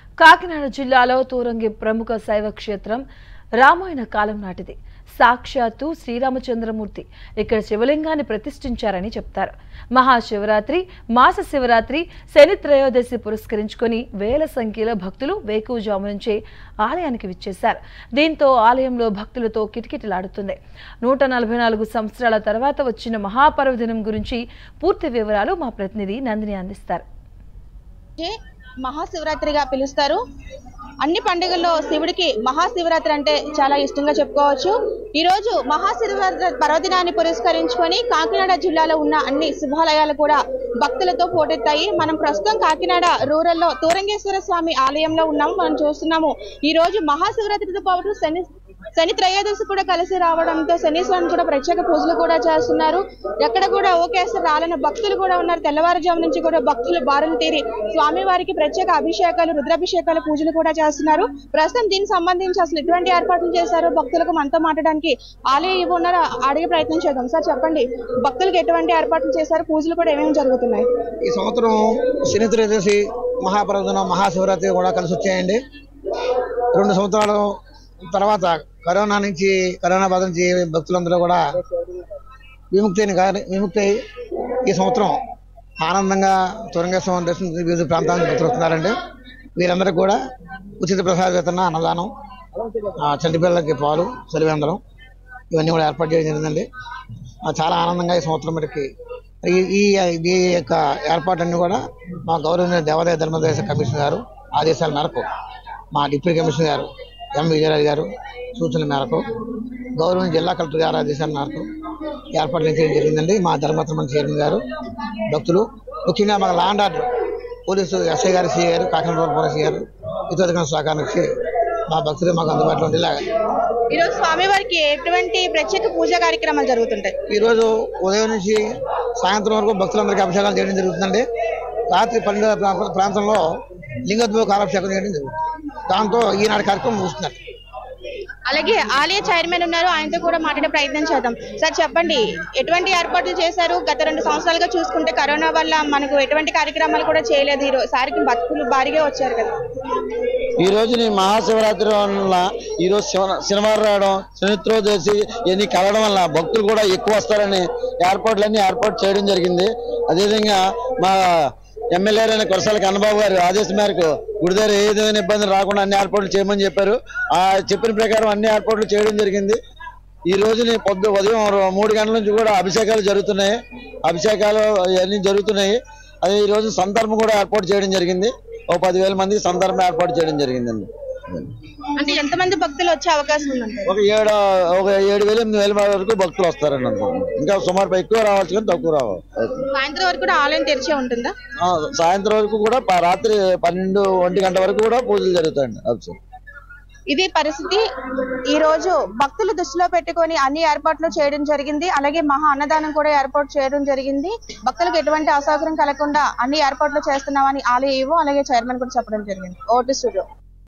కాకినాడ జిల్లాలో తూరంగి ప్రముఖ శైవ క్షేత్రం రామాయణ కాలం నాటిది సాక్షాత్తు శ్రీరామచంద్రమూర్తి ఇక్కడ శివలింగాన్ని ప్రతిష్ఠించారని చెప్తారు మహాశివరాత్రి మాస శివరాత్రి శని త్రయోదశి పురస్కరించుకొని వేల సంఖ్యలో భక్తులు వేకువజాము నుంచే ఆలయానికి విచ్చేశారు దీంతో ఆలయంలో భక్తులతో కిటకిటలాడుతుంది నూట నలభై నాలుగు సంవత్సరాల తర్వాత వచ్చిన మహాపర్వదినం గురించి పూర్తి వివరాలు మా ప్రతినిధి నందిని అందిస్తారు అంటే మహాశివరాత్రిగా పిలుస్తారు అన్ని పండుగల్లో శివుడికి మహాశివరాత్రి అంటే చాలా ఇష్టంగా చెప్పుకోవచ్చు ఈ రోజు మహాశివరాత్రి పర్వదినాన్ని పురస్కరించుకొని కాకినాడ జిల్లాలో ఉన్న అన్ని శివాలయాలు కూడా భక్తులతో పోటెత్తాయి మనం ప్రస్తుతం కాకినాడ రూరల్ లో తూరంగేశ్వర స్వామి ఆలయంలో ఉన్నాము మనం చూస్తున్నాము ఈ రోజు మహాశివరాత్రితో పాటు శని శని త్రయోదశి కూడా కలిసి రావడంతో శనీశ్వరుని కూడా ప్రత్యేక పూజలు కూడా చేస్తున్నారు ఎక్కడ కూడా ఓకేసారి రాలని భక్తులు కూడా ఉన్నారు తెల్లవారుజాము నుంచి కూడా భక్తులు బారులు తీరి స్వామి వారికి ప్రత్యేక అభిషేకాలు రుద్రాభిషేకాలు పూజలు కూడా చేస్తున్నారు ప్రస్తుతం దీనికి సంబంధించి అసలు ఎటువంటి ఏర్పాట్లు చేశారు భక్తులకు మనతో మాట్లాడడానికి ఆలయ ఇవ్వ ఉన్నారు అడిగే ప్రయత్నం చేద్దాం సార్ చెప్పండి భక్తులకు ఎటువంటి ఏర్పాట్లు చేశారు పూజలు కూడా ఏమేమి జరుగుతున్నాయి ఈ సంవత్సరం శని త్రయోదశి మహాపర్వదినం మహాశివరాత్రి కూడా కలిసి వచ్చాయండి రెండు సంవత్సరాల తర్వాత కరోనా నుంచి కరోనా బాధ నుంచి భక్తులందరూ కూడా విముక్తి అయిన కాని- విముక్తి అయి ఈ సంవత్సరం ఆనందంగా తురంగేశ్వరం దర్శనం వివిధ ప్రాంతాల నుంచి భక్తులు వస్తున్నారండి వీరందరికీ కూడా ఉచిత ప్రసాద వితరణ అన్నదానం ఆ, చంటి పిల్లలకి పాలు చలివేంద్రం ఇవన్నీ కూడా ఏర్పాటు చేయడం జరిగిందండి ఆ, చాలా ఆనందంగా ఈ సంవత్సరం మనకి ఈ ఈ ఈ యొక్క ఏర్పాట్లన్నీ కూడా మా గౌరవనీయ దేవాదాయ ధర్మదేశ కమిషనర్ గారు ఆదేశాల మేరకు మా డిప్యూటీ కమిషనర్ గారు ఎం విజయరాజు గారు సూచనల మేరకు గౌరవనీయ జిల్లా కలెక్టర్ గారు ఆదేశాల మేరకు ఏర్పాట్లు చేయడం జరిగిందండి మా ధర్మత్రమణ చైర్మన్ గారు భక్తులు ముఖ్యంగా మా లాండ్ ఆర్డర్ పోలీసు ఎస్ఐ గారు సిఐ గారు కాకినాడ పోలీసు గారు ఇతర సహకారం ఇచ్చి మా భక్తులు మాకు అందుబాటులో ఉండేలాగా ఈ రోజు స్వామి వారికి ఎటువంటి ప్రత్యేక పూజా కార్యక్రమాలు జరుగుతుంటాయి ఈ రోజు ఉదయం నుంచి సాయంత్రం వరకు భక్తులందరికీ అభిషేకాలు చేయడం జరుగుతుందండి రాత్రి పన్నెండు ప్రా- ప్రాంతంలో లింగోద్భవ కాలాభిషేకం చేయడం జరుగుతుంది దాంతో ఈనాడు కార్యక్రమం ముగుస్తున్నారు అలాగే ఆలయ చైర్మన్ ఉన్నారు ఆయనతో కూడా మాట్లాడే ప్రయత్నం చేద్దాం సార్ చెప్పండి ఎటువంటి ఏర్పాట్లు చేశారు గత రెండు సంవత్సరాలుగా చూసుకుంటే కరోనా వల్ల మనకు ఎటువంటి కార్యక్రమాలు కూడా చేయలేదు ఈ సారికి భక్తులు భారీగా వచ్చారు కదా ఈ రోజుని మహాశివరాత్రి వల్ల ఈ రోజు శివ శనివారం రావడం శనిత్రోదశి ఇవన్నీ కలవడం వల్ల భక్తులు కూడా ఎక్కువ వస్తారని ఏర్పాట్లన్నీ ఏర్పాటు చేయడం జరిగింది అదేవిధంగా మా ఎమ్మెల్యే అయిన కురసాల కన్నబాబు గారి ఆదేశం మేరకు గుడి దగ్గర ఏ విధమైన ఇబ్బందులు రాకుండా అన్ని ఏర్పాట్లు చేయమని చెప్పారు ఆ చెప్పిన ప్రకారం అన్ని ఏర్పాట్లు చేయడం జరిగింది ఈ రోజుని పొద్దు ఉదయం రో- మూడు గంటల నుంచి కూడా అభిషేకాలు జరుగుతున్నాయి అభిషేకాలు ఇవన్నీ జరుగుతున్నాయి అదే ఈ రోజు సందర్భం కూడా ఏర్పాటు చేయడం జరిగింది ఓ పదివేల మందికి సందర్భం ఏర్పాటు చేయడం జరిగిందండి అంటే ఎంతమంది భక్తులు వచ్చే అవకాశం ఉందండి ఒక ఏడు ఒక ఏడు వేలు ఎనిమిది వేల వరకు భక్తులు వస్తారండి అనుకుంటున్నాను ఇంకా సుమారు ఎక్కువ రావచ్చు కానీ తక్కువ రావాలి సాయంత్రం వరకు కూడా ఆలయం తెరిచే ఉంటుందా ఆ, సాయంత్రం వరకు కూడా ప- రాత్రి పన్నెండు ఒంటి గంట వరకు కూడా పూజలు జరుగుతాయండి అభిషేకం ఇది పరిస్థితి ఈ రోజు భక్తులు దృష్టిలో పెట్టుకొని అన్ని ఏర్పాట్లు చేయడం జరిగింది అలాగే మహా అన్నదానం కూడా ఏర్పాటు చేయడం జరిగింది భక్తులకు ఎటువంటి అసౌకర్యం కలగకుండా అన్ని ఏర్పాట్లు చేస్తున్నామని ఆలయ ఈవో అలాగే చైర్మన్ కూడా చెప్పడం జరిగింది ఓటు స్టూడియో